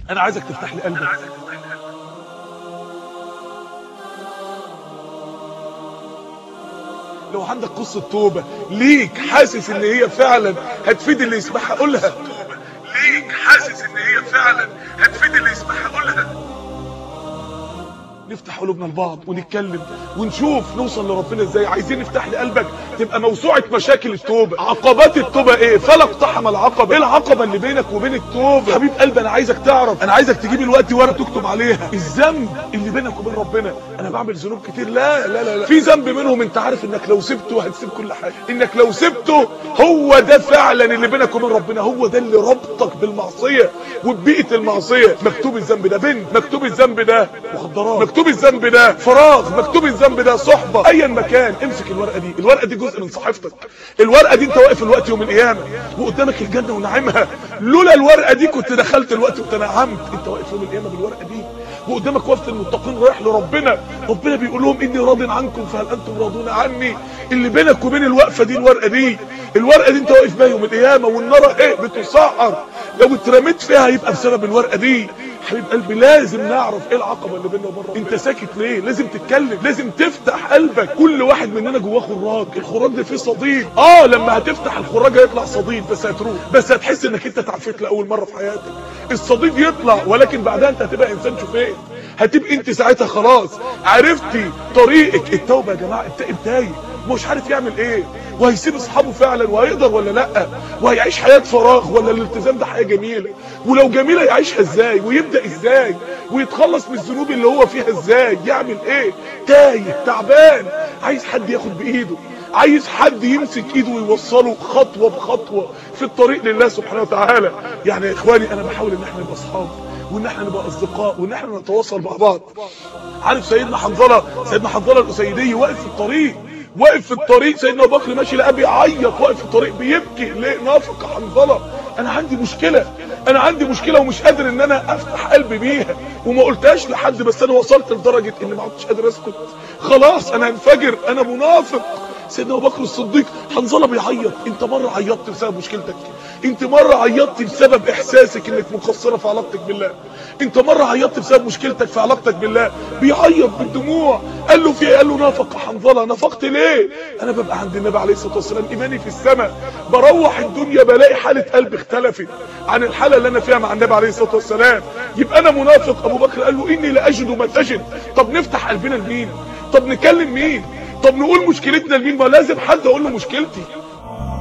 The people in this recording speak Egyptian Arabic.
انا عايزك تفتح لي قلبك لو عندك قصة توبة ليك حاسس ان هي فعلا هتفيد اللي يسمعها قولها ليك حاسس ان هي فعلا هتفيد اللي يسمعها قولها نفتح قلوبنا لبعض ونتكلم ونشوف نوصل لربنا ازاي عايزين نفتح لي قلبك تبقى موسوعه مشاكل التوبه عقبات التوبه ايه فلا اقتحم العقبه ايه العقبه اللي بينك وبين التوبه حبيب قلبي انا عايزك تعرف انا عايزك تجيب الوقت ورقه تكتب عليها الذنب اللي بينك وبين ربنا انا بعمل ذنوب كتير لا لا لا, لا. في ذنب منهم انت عارف انك لو سبته هتسيب كل حاجه انك لو سبته هو ده فعلا اللي بينك وبين ربنا هو ده اللي ربطك بالمعصيه وببيئه المعصيه مكتوب الذنب ده بنت مكتوب الذنب ده مخدرات مكتوب الذنب ده فراغ مكتوب الذنب ده صحبه ايا مكان امسك الورقه دي الورقه دي جزء من صحيفتك الورقه دي انت واقف الوقت يوم القيامه وقدامك الجنه ونعيمها لولا الورقه دي كنت دخلت الوقت وتنعمت انت واقف يوم القيامه بالورقه دي وقدامك وفد المتقين رايح لربنا ربنا بيقول لهم اني راض عنكم فهل انتم راضون عني اللي بينك وبين الوقفه دي الورقه دي الورقه دي انت واقف بيها يوم القيامه والنار ايه بتسعر لو اترميت فيها هيبقى بسبب الورقه دي حبيب قلبي لازم نعرف ايه العقبه اللي بيننا وبين ربنا انت ساكت ليه لازم تتكلم لازم تفتح قلبك كل واحد مننا جواه خراج الخراج ده فيه صديد اه لما هتفتح الخراج هيطلع صديد بس هتروح بس هتحس انك انت تعفيت لاول مره في حياتك الصديد يطلع ولكن بعدها انت هتبقى انسان شوفين هتبقى انت ساعتها خلاص عرفتي طريقك التوبه يا جماعه التائب تايه مش عارف يعمل ايه وهيسيب اصحابه فعلا وهيقدر ولا لا وهيعيش حياه فراغ ولا الالتزام ده حياه جميله ولو جميله يعيشها ازاي ويبدا ازاي ويتخلص من الذنوب اللي هو فيها ازاي يعمل ايه تايه تعبان عايز حد ياخد بايده عايز حد يمسك ايده ويوصله خطوه بخطوه في الطريق لله سبحانه وتعالى يعني يا اخواني انا بحاول ان احنا نبقى اصحاب وان احنا نبقى اصدقاء وان احنا نتواصل مع بعض عارف سيدنا حنظله سيدنا حنظله الاسيدي واقف في الطريق واقف في الطريق سيدنا ابو بكر ماشي لقى بيعيط واقف في الطريق بيبكي ليه نافق حنظله انا عندي مشكله انا عندي مشكله ومش قادر ان انا افتح قلبي بيها وما قلتهاش لحد بس انا وصلت لدرجه ان ما عدتش قادر اسكت خلاص انا هنفجر انا منافق سيدنا ابو بكر الصديق حنظله بيعيط انت مره عيطت بسبب مشكلتك انت مره عيطت بسبب احساسك انك مقصره في علاقتك بالله انت مره عيطت بسبب مشكلتك في علاقتك بالله بيعيط بالدموع قال له في ايه قال له نافق حنظله نفقت ليه انا ببقى عند النبي عليه الصلاه والسلام ايماني في السماء بروح الدنيا بلاقي حاله قلبي اختلفت عن الحاله اللي انا فيها مع النبي عليه الصلاه والسلام يبقى انا منافق ابو بكر قال له اني لاجد ما تجد طب نفتح قلبنا لمين طب نكلم مين طب نقول مشكلتنا لمين ما لازم حد اقول له مشكلتي